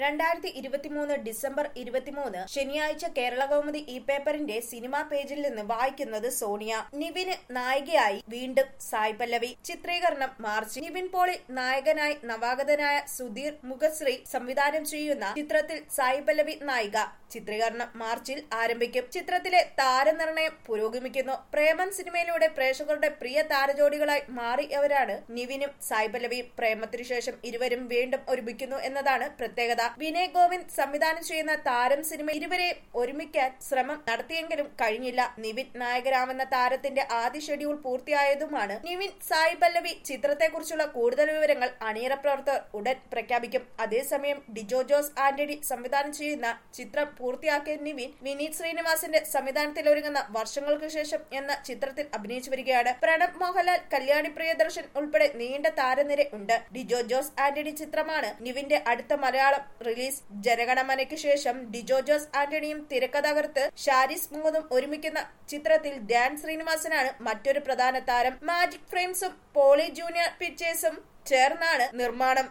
രണ്ടായിരത്തി ഇരുപത്തിമൂന്ന് ഡിസംബർ ഇരുപത്തിമൂന്ന് ശനിയാഴ്ച കേരള കൗമുദി ഇ പേപ്പറിന്റെ സിനിമാ പേജിൽ നിന്ന് വായിക്കുന്നത് സോണിയ നിവിന് നായികയായി വീണ്ടും സായ് പല്ലവി ചിത്രീകരണം മാർച്ച് നിവിൻ പോളി നായകനായി നവാഗതനായ സുധീർ മുഖശ്രീ സംവിധാനം ചെയ്യുന്ന ചിത്രത്തിൽ സായ് പല്ലവി നായിക ചിത്രീകരണം മാർച്ചിൽ ആരംഭിക്കും ചിത്രത്തിലെ താരനിർണയം പുരോഗമിക്കുന്നു പ്രേമൻ സിനിമയിലൂടെ പ്രേക്ഷകരുടെ പ്രിയ താരജോഡികളായി മാറിയവരാണ് നിവിനും സായ് പല്ലവിയും പ്രേമത്തിനു ശേഷം ഇരുവരും വീണ്ടും ഒരുമിക്കുന്നു എന്നതാണ് പ്രത്യേകത വിനയ് ഗോവിന്ദ് സംവിധാനം ചെയ്യുന്ന താരം സിനിമ ഇരുവരെയും ഒരുമിക്കാൻ ശ്രമം നടത്തിയെങ്കിലും കഴിഞ്ഞില്ല നിവിൻ നായകരാമെന്ന താരത്തിന്റെ ആദ്യ ഷെഡ്യൂൾ പൂർത്തിയായതുമാണ് നിവിൻ സായി പല്ലവി ചിത്രത്തെക്കുറിച്ചുള്ള കൂടുതൽ വിവരങ്ങൾ അണിയറ പ്രവർത്തകർ ഉടൻ പ്രഖ്യാപിക്കും അതേസമയം ഡിജോ ജോസ് ആന്റണി സംവിധാനം ചെയ്യുന്ന ചിത്രം പൂർത്തിയാക്കിയ നിവിൻ വിനീത് ശ്രീനിവാസന്റെ സംവിധാനത്തിൽ ഒരുങ്ങുന്ന വർഷങ്ങൾക്ക് ശേഷം എന്ന ചിത്രത്തിൽ അഭിനയിച്ചു വരികയാണ് പ്രണബ് മോഹൻലാൽ കല്യാണി പ്രിയദർശൻ ഉൾപ്പെടെ നീണ്ട താരനിര ഉണ്ട് ഡിജോ ജോസ് ആന്റണി ചിത്രമാണ് നിവിന്റെ അടുത്ത മലയാളം റിലീസ് ജനഗണമനയ്ക്ക് ശേഷം ഡിജോ ജോസ് ആന്റണിയും തിരക്കഥകർത്ത് ഷാരിസ് മുഹമ്മദും ഒരുമിക്കുന്ന ചിത്രത്തിൽ ധ്യാൻ ശ്രീനിവാസനാണ് മറ്റൊരു പ്രധാന താരം മാജിക് ഫ്രെയിംസും പോളി ജൂനിയർ പിക്ചേഴ്സും ചേർന്നാണ് നിർമ്മാണം